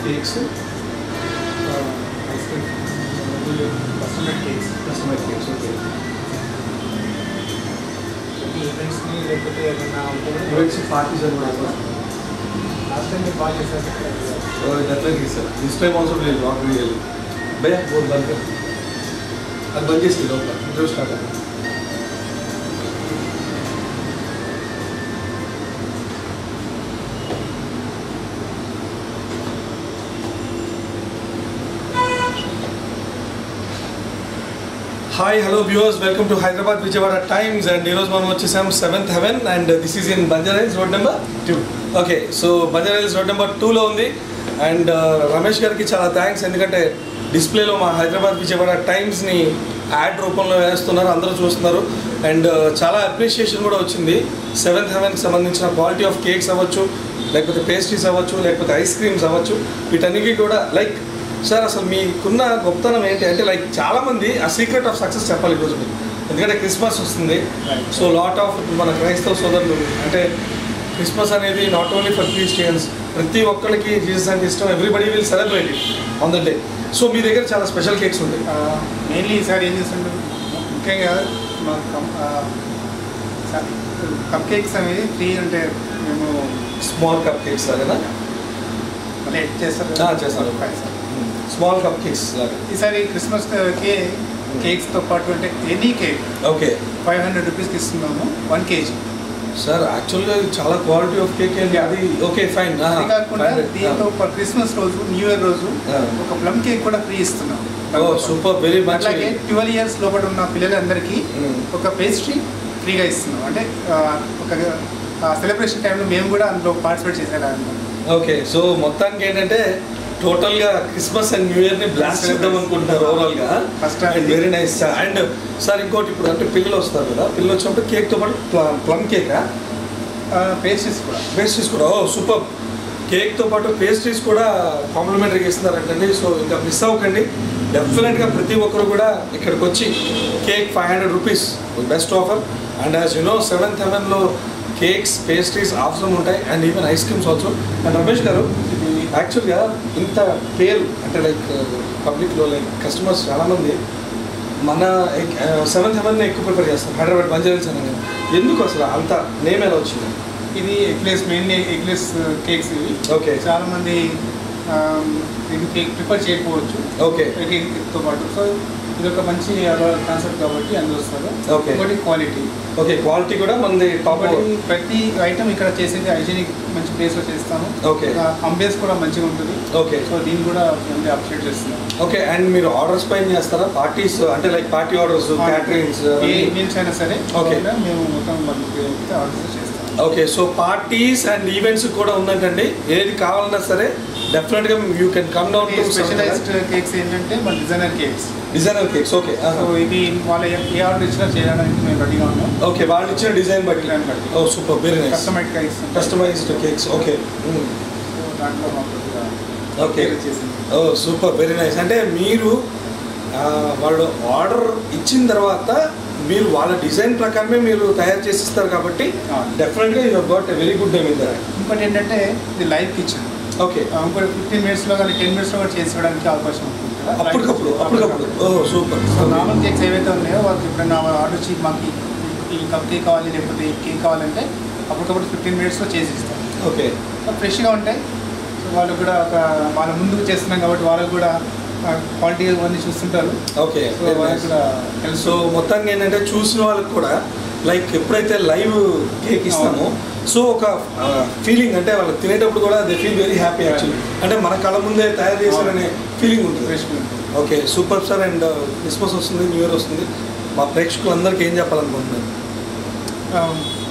Cakes ice cream customer cakes customer cakes okay ఈవెంట్స్ని లేకపోతే ఏదైనా ఉంటే ఈవెంట్స్ పార్టీస్ అని కూడా లాస్ట్ టైం మీరు బాగా చేశారు definitely sir this time also will not real భయ్యా బోల్ బంద్ కర్ అది బంద్ చేసి లోపల ఇంటర్వ్యూ స్టార్ట్ అయింది hi hello viewers welcome to Hyderabad Vijayawada times and ఈరోజు మనం వచ్చేసాం seventh heaven and this is in Banjara Hills road number two okay so Banjara Hills road number టూలో ఉంది అండ్ రమేష్ గారికి చాలా థ్యాంక్స్ ఎందుకంటే డిస్ప్లేలో మా హైదరాబాద్ విజయవాడ టైమ్స్ని యాడ్ రూపంలో వేస్తున్నారు అందరూ చూస్తున్నారు అండ్ చాలా అప్రిషియేషన్ కూడా వచ్చింది సెవెంత్ హెవెన్కి సంబంధించిన క్వాలిటీ ఆఫ్ కేక్స్ అవ్వచ్చు లేకపోతే పేస్ట్రీస్ అవ్వచ్చు లేకపోతే ఐస్ క్రీమ్స్ అవ్వచ్చు వీటన్నిటికీ కూడా లైక్ సార్ అసలు మీకున్న గొప్పతనం ఏంటి అంటే లైక్ చాలామంది ఆ సీక్రెట్ ఆఫ్ సక్సెస్ చెప్పాలి ఈరోజు మీరు ఎందుకంటే క్రిస్మస్ వస్తుంది సో లాట్ ఆఫ్ మన క్రైస్తవ సోదరులు అంటే క్రిస్మస్ అనేది నాట్ ఓన్లీ ఫర్ క్రిస్టియన్స్ ప్రతి ఒక్కరికి జీసస్ అంటే ఇష్టం everybody will celebrate it on the day so మీ దగ్గర చాలా స్పెషల్ కేక్స్ ఉంటాయి మెయిన్లీ ఈసారి ఏం చేస్తుంటారు ముఖ్యంగా మా కప్ కేక్స్ అనేది ఫ్రీ అంటే మేము స్మాల్ కప్ కేక్స్ లాగా మళ్ళీ ఎడ్ చేస్తారు ఆ, చేస్తారు. Price. స్మాల్ కప్ కేక్స్ లాగా ఈసారి క్రిస్మస్కి కేక్స్తో పాటు అంటే any cake okay five hundred రూపీస్కి ఇస్తున్నాము వన్ కేజీ సార్ యాక్చువల్గా ఇది చాలా క్వాలిటీ ఆఫ్ కేక్ ఏంటి అది ఓకే ఫైన్ అది కాకుండా దీంతో క్రిస్మస్ రోజు న్యూ ఇయర్ రోజు Ah. ఒక ప్లమ్ కేక్ కూడా ఫ్రీ ఇస్తున్నాం ఓ సూపర్ వెరీ మచ్ అట్లాగే ట్వెల్వ్ ఇయర్స్ లోపల ఉన్న పిల్లలందరికీ Mm. ఒక పేస్ట్రీ ఫ్రీగా ఇస్తున్నాం అంటే ఆ, ఒక సెలబ్రేషన్ టైంలో మేము కూడా అందులో పార్టిసిపేట్ చేసేలాగా ఓకే సో మొత్తానికి ఏంటంటే టోటల్ గా క్రిస్మస్ అండ్ న్యూ ఇయర్ ని బ్లాస్ట్ చేద్దాం అనుకుంటున్నారు ఓవరాల్ గా First and very nice and sir ఇంకోటి ఇప్పుడు అంటే పిల్లలు వస్తారు కదా పిల్లలు వచ్చినప్పుడు కేక్ తో పాటు ప్లమ్ కేక్ పేస్ట్రీస్ కూడా పేస్ట్రీస్ కూడా ఓ సూపర్ కేక్ తో పాటు పేస్ట్రీస్ కూడా కాంప్లిమెంటరీగా ఇస్తున్నారంటండి సో ఇంకా మిస్ అవ్వకండి డెఫినెట్గా ప్రతి ఒక్కరు కూడా ఇక్కడికి వచ్చి cake five hundred rupees best offer and as you know seventh హెవెన్లో కేక్స్ పేస్ట్రీస్ అవసరం ఉంటాయి and even ice creams also and Ramesh గారు యాక్చువల్గా ఇంత పేరు అంటే లైక్ పబ్లిక్లో లైక్ కస్టమర్స్ చాలామంది మన సెవెంత్ హెవెన్ ఎక్కువ ప్రిఫర్ చేస్తారు హైదరాబాద్ బంజారీస్ అనగా ఎందుకు అసలు అంత నేమ్ ఎలా వచ్చింది ఇది ఎగ్లెస్ మెయిన్లీ ఎగ్లెస్ కేక్స్ ఇవి ఓకే చాలా మంది ఇది కేక్ ప్రిఫర్ చేయకపోవచ్చు ఓకే కేక్తో పాటు సో ఇది ఒక మంచి కాన్సెప్ట్ కాబట్టి అందులో వస్తారు Okay. ఒకటి క్వాలిటీ ఓకే క్వాలిటీ కూడా మనది టాప్ ఒకటి ప్రతి ఐటమ్ ఇక్కడ చేసేది హైజీనిక్ మంచి ప్లేస్లో చేస్తాము Okay. అంబేస్ కూడా మంచిగా ఉంటుంది ఓకే సో దీన్ని కూడా మేము అప్డేట్ చేస్తున్నాం ఓకే అండ్ మీరు ఆర్డర్స్ పైన చేస్తారా పార్టీస్ అంటే లైక్ పార్టీ ఆర్డర్స్ క్యాటరింగ్స్ ఏ ఈవెంట్స్ అయినా సరే Okay. కూడా మేము మొత్తం మనకి ఆర్డర్స్ చేస్తాం okay so parties and events కూడా ఉందంటండి ఏది కావాలన్నా సరే డెఫినెట్గా you can come down to specialized cakes ఏంటంటే మన designer cakes designer cakes okay so ఇది వాళ్ళ ఏ- ఏ ఆర్డర్ ఇచ్చినా చేయడానికి మేము రెడీగా ఉన్నాం ఓకే వాళ్ళు ఇచ్చిన డిజైన్ బట్టి Design బట్టి. Oh super very nice customized cakes customized cakes okay so దాంట్లో మాకు కొద్దిగా ఓకే పేరు చేసింది ఓ సూపర్ వెరీ నైస్ అంటే మీరు ఆ, వాళ్ళు ఆర్డర్ ఇచ్చిన తర్వాత మీరు వాళ్ళ డిజైన్ ప్రకారమే మీరు తయారు చేసి ఇస్తారు కాబట్టి అవును. డెఫినెట్గా you got a very good name in that ఇంకోటి ఏంటంటే ఇది లైవ్ కిచెన్ ఓకే ఇంకోటి ఫిఫ్టీన్ మినిట్స్లో కానీ టెన్ మినిట్స్లో కూడా చేసి ఇవ్వడానికి అవకాశం ఉంటుంది కదా. అప్పటికప్పుడు అప్పటికప్పుడు oh super so normal cakes ఏవైతే ఉన్నాయో వాళ్ళకి ఎప్పుడైనా ఆర్డర్ వచ్చి మాకు ఈ- ఈ కప్ కేక్ కావాలి లేకపోతే ఈ కేక్ కావాలంటే అప్పటికప్పుడు ఫిఫ్టీన్ మినిట్స్లో చేసి ఇస్తాం ఓకే సో ఫ్రెష్గా ఉంటాయి సో వాళ్ళు కూడా ఒక వాళ్ళ ముందుకు చేస్తున్నాం కాబట్టి వాళ్ళకు కూడా క్వాలిటీ అన్నీ చూస్తుంటారు ఓకే సో వాళ్ళకి కూడా తెలుసు సో మొత్తానికి ఏంటంటే చూసిన వాళ్ళకి కూడా లైక్ ఎప్పుడైతే లైవ్ కేక్ ఇస్తామో సో ఒక ఫీలింగ్ అంటే వాళ్ళు తినేటప్పుడు కూడా they feel very happy actually అంటే మన కళ్ళ ముందే తయారు చేశారనే ఫీలింగ్ ఉంటుంది ఫ్రెష్గా ఉంటుంది okay super sir and Christmas వస్తుంది న్యూ ఇయర్ వస్తుంది మా ప్రేక్షకులందరికీ ఏం చెప్పాలనుకుంటున్నారు ఆ,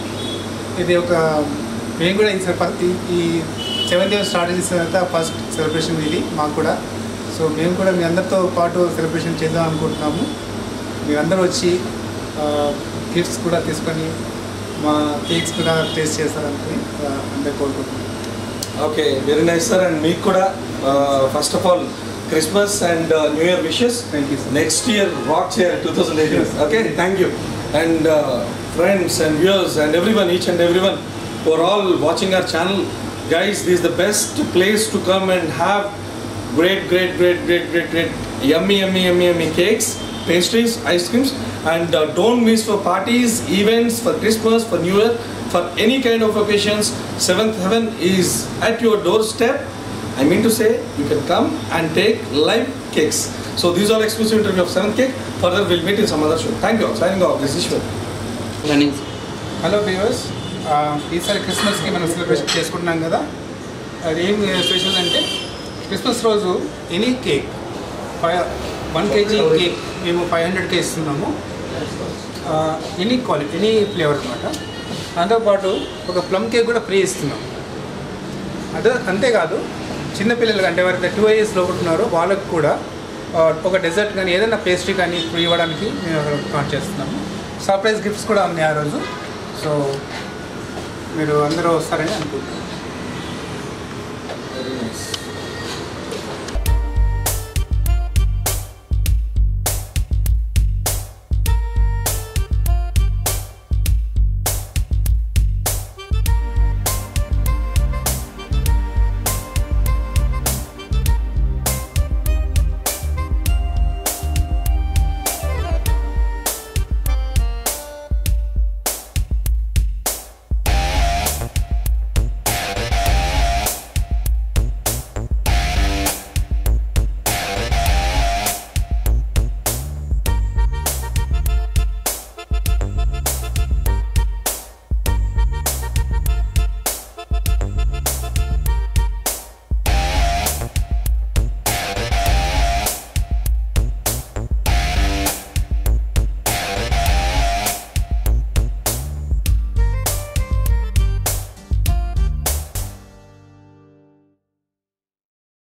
ఇది ఒక మేము కూడా ఈ స- ఈ- ఈ సెవెంత్ ఇయర్ స్టార్ట్ చేసిన తర్వాత ఫస్ట్ సెలబ్రేషన్ ఇది మాకు కూడా సో మేము కూడా మీ అందరితో పాటు సెలబ్రేషన్ చేద్దాం అనుకుంటున్నాము మీరందరూ వచ్చి గిఫ్ట్స్ కూడా తీసుకొని మా కేక్స్ కూడా టేస్ట్ చేస్తారనుకుని ఆ, అందరు కోరుకుంటున్నాం okay very nice sir and మీకు కూడా first of all Christmas and new year wishes thank you sir next year walk చేయాలి two thousand eighteen Yes. Okay thank you and friends and viewers and every one each and every one for all watching our channel guys, this is the best place to come and have great, great, great, great, great, great, yummy, yummy, yummy, yummy cakes, pastries, ice creams, and uh, don't miss for parties, events, for Christmas, for New Year, for any kind of occasions. Seventh Heaven is at your doorstep. I mean to say, you can come and take live cakes. So these are exclusive interview of Seventh Cake. Further, we'll meet in some other show. Thank you. all. Signing off. This is Ishwar. Running hello viewers ఈసారి క్రిస్మస్కి మనం celebration చేసుకుంటున్నాం కదా అది ఏం special అంటే Christmas రోజు any cake five one KG cake మేము ఫైవ్ హండ్రెడ్కి ఇస్తున్నాము ఎనీ క్వాలిటీ ఎనీ ఫ్లేవర్ అనమాట దాంతోపాటు ఒక ప్లమ్ కేక్ కూడా ఫ్రీ ఇస్తున్నాం అదే అంతేకాదు చిన్నపిల్లలు అంటే ఎవరైతే టూ ఇయర్స్ లోపడుతున్నారో వాళ్ళకు కూడా ఆ, ఒక డెజర్ట్ కానీ ఏదైనా పేస్ట్రీ కానీ ఫ్రీ ఇవ్వడానికి మేము అక్కడ కాల్ చేస్తున్నాము సర్ప్రైజ్ గిఫ్ట్స్ కూడా ఉన్నాయి ఆ రోజు సో మీరు అందరూ వస్తారని అనుకుంటున్నాను